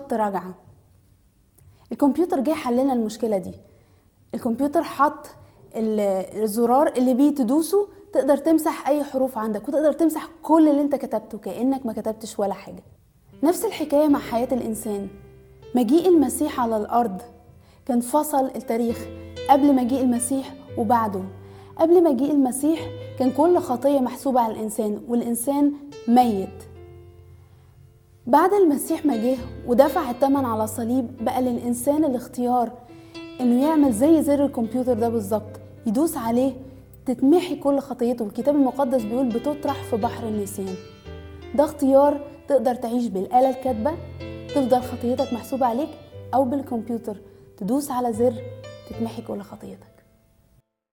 خط رجعة الكمبيوتر جه حلنا المشكلة دي الكمبيوتر حط ال- الزرار اللي بيه تدوسه تقدر تمسح اي حروف عندك وتقدر تمسح كل اللي انت كتبته كأنك ما كتبتش ولا حاجة نفس الحكاية مع حياة الإنسان مجيء المسيح على الأرض كان فصل التاريخ قبل مجيء المسيح وبعده قبل مجيء المسيح كان كل خطية محسوبة على الإنسان والإنسان ميت بعد المسيح ما جه ودفع الثمن على الصليب بقى للإنسان الاختيار إنه يعمل زي زر الكمبيوتر ده بالظبط يدوس عليه تتمحي كل خطيته الكتاب المقدس بيقول بتطرح في بحر النسيان ده اختيار تقدر تعيش بالآلة الكاتبة تفضل خطيتك محسوبة عليك أو بالكمبيوتر تدوس على زر تتمحي كل خطيتك